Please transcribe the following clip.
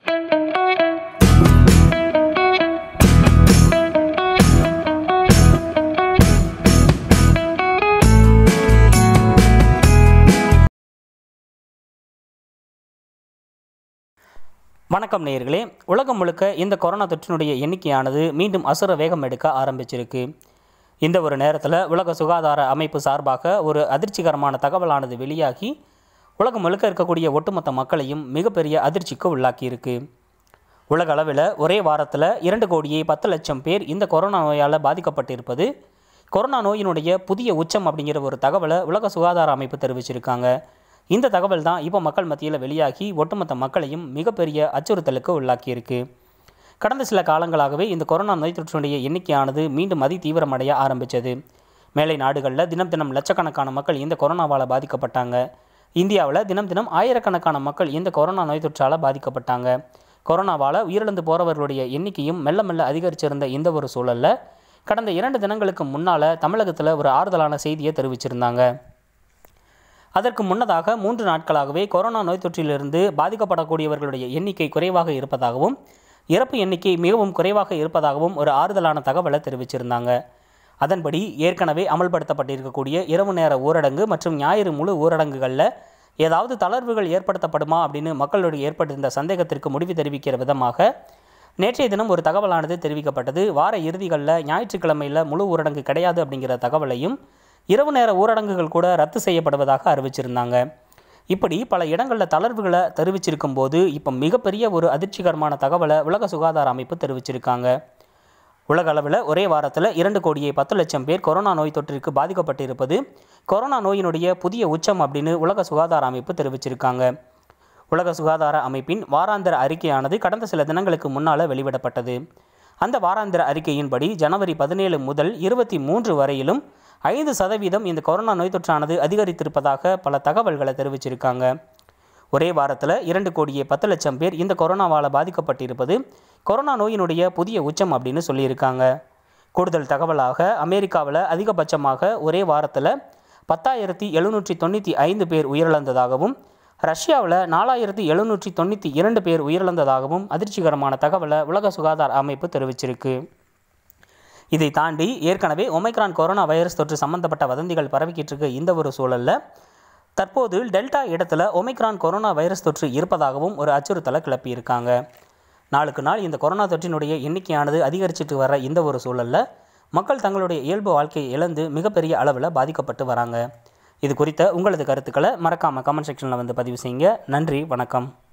வணக்கம் நேயர்களே உலகம் முழுக்க இந்த கொரோனா தொற்றினுடைய எண்ணிக்கையானது மீண்டும் அசுர வேகம் எடுக்க ஆரம்பிச்சிருக்கு இந்த ஒரு நேரத்தில் உலக சுகாதார அமைப்பு சார்பாக ஒரு அதிர்ச்சிகரமான தகவலானது வெளியாகி உலகம் முழுக்க இருக்கக்கூடிய ஒட்டுமொத்த மக்களையும் மிகப்பெரிய அதிர்ச்சிக்கு உள்ளாக்கியிருக்கு உலக அளவில் ஒரே வாரத்தில் இரண்டு கோடியே பத்து லட்சம் பேர் இந்த கொரோனா நோயால் பாதிக்கப்பட்டிருப்பது கொரோனா நோயினுடைய புதிய உச்சம் அப்படிங்கிற ஒரு தகவலை உலக சுகாதார அமைப்பு தெரிவிச்சிருக்காங்க இந்த தகவல் தான் இப்போ மக்கள் மத்தியில் வெளியாகி ஒட்டுமொத்த மக்களையும் மிகப்பெரிய அச்சுறுத்தலுக்கு உள்ளாக்கியிருக்கு கடந்த சில காலங்களாகவே இந்த கொரோனா நோய் தொற்றினுடைய எண்ணிக்கையானது மீண்டும் அதி தீவிரமடைய ஆரம்பித்தது மேலை நாடுகளில் தினம் தினம் லட்சக்கணக்கான மக்கள் இந்த கொரோனாவால் பாதிக்கப்பட்டாங்க இந்தியாவில் தினம் தினம் ஆயிரக்கணக்கான மக்கள் இந்த கொரோனா நோய் தொற்றால் பாதிக்கப்பட்டாங்க கொரோனாவால் உயிரிழந்து போகிறவர்களுடைய எண்ணிக்கையும் மெல்ல மெல்ல அதிகரிச்சிருந்த இந்த ஒரு சூழலில் கடந்த இரண்டு தினங்களுக்கு முன்னால் தமிழகத்தில் ஒரு ஆறுதலான செய்தியை தெரிவிச்சிருந்தாங்க அதற்கு முன்னதாக மூன்று நாட்களாகவே கொரோனா நோய் தொற்றிலிருந்து பாதிக்கப்படக்கூடியவர்களுடைய எண்ணிக்கை குறைவாக இருப்பதாகவும் இறப்பு எண்ணிக்கை மிகவும் குறைவாக இருப்பதாகவும் ஒரு ஆறுதலான தகவலை தெரிவிச்சிருந்தாங்க அதன்படி ஏற்கனவே அமல்படுத்தப்பட்டிருக்கக்கூடிய இரவு நேர ஊரடங்கு மற்றும் ஞாயிறு முழு ஊரடங்குகளில் ஏதாவது தளர்வுகள் ஏற்படுத்தப்படுமா அப்படின்னு மக்களுடைய ஏற்பட்டிருந்த சந்தேகத்திற்கு முடிவு தெரிவிக்கிற விதமாக நேற்றைய தினம் ஒரு தகவலானது தெரிவிக்கப்பட்டது வார இறுதிகளில் ஞாயிற்றுக்கிழமையில் முழு ஊரடங்கு கிடையாது அப்படிங்கிற தகவலையும் இரவு நேர ஊரடங்குகள் கூட ரத்து செய்யப்படுவதாக அறிவிச்சிருந்தாங்க இப்படி பல இடங்களில் தளர்வுகளை தெரிவிச்சிருக்கும் போது இப்போ மிகப்பெரிய ஒரு அதிர்ச்சிகரமான தகவலை உலக சுகாதார அமைப்பு தெரிவிச்சிருக்காங்க உலக அளவில் ஒரே வாரத்தில் இரண்டு கோடியே பத்து லட்சம் பேர் கொரோனா நோய் தொற்றிற்கு பாதிக்கப்பட்டிருப்பது கொரோனா நோயினுடைய புதிய உச்சம் அப்படின்னு உலக சுகாதார அமைப்பு தெரிவிச்சிருக்காங்க உலக சுகாதார அமைப்பின் வாராந்திர அறிக்கையானது கடந்த சில தினங்களுக்கு முன்னால் வெளிவிடப்பட்டது அந்த வாராந்திர அறிக்கையின்படி ஜனவரி பதினேழு முதல் இருபத்தி மூன்று வரையிலும் ஐந்து சதவீதம் இந்த கொரோனா நோய் தொற்றானது அதிகரித்திருப்பதாக பல தகவல்களை தெரிவிச்சிருக்காங்க ஒரே வாரத்தில் இரண்டு கோடியே பத்து லட்சம் பேர் இந்த கொரோனாவால் பாதிக்கப்பட்டிருப்பது கொரோனா நோயினுடைய புதிய உச்சம் அப்படின்னு சொல்லியிருக்காங்க கூடுதல் தகவலாக அமெரிக்காவில் அதிகபட்சமாக ஒரே வாரத்தில் பத்தாயிரத்தி எழுநூற்றி தொண்ணூற்றி ஐந்து பேர் உயிரிழந்ததாகவும் ரஷ்யாவில் நாலாயிரத்தி எழுநூற்றி தொண்ணூற்றி இரண்டு பேர் உயிரிழந்ததாகவும் அதிர்ச்சிகரமான தகவலை உலக சுகாதார அமைப்பு தெரிவிச்சிருக்கு இதை தாண்டி ஏற்கனவே ஒமைக்ரான் கொரோனா வைரஸ் தொற்று சம்பந்தப்பட்ட வதந்திகள் பரவிக்கிட்டு இருக்க இந்த ஒரு சூழலில் தற்போது டெல்டா இடத்துல ஒமைக்ரான் கொரோனா வைரஸ் தொற்று இருப்பதாகவும் ஒரு அச்சுறுத்தலை கிளப்பியிருக்காங்க நாளுக்கு நாள் இந்த கொரோனா தொற்றினுடைய எண்ணிக்கையானது அதிகரிச்சிட்டு வர இந்த ஒரு சூழலில் மக்கள் தங்களுடைய இயல்பு வாழ்க்கையை இழந்து மிகப்பெரிய அளவில் பாதிக்கப்பட்டு வராங்க இது குறித்த உங்களது கருத்துக்களை மறக்காமல் கமெண்ட் செக்ஷனில் வந்து பதிவு செய்யுங்க நன்றி வணக்கம்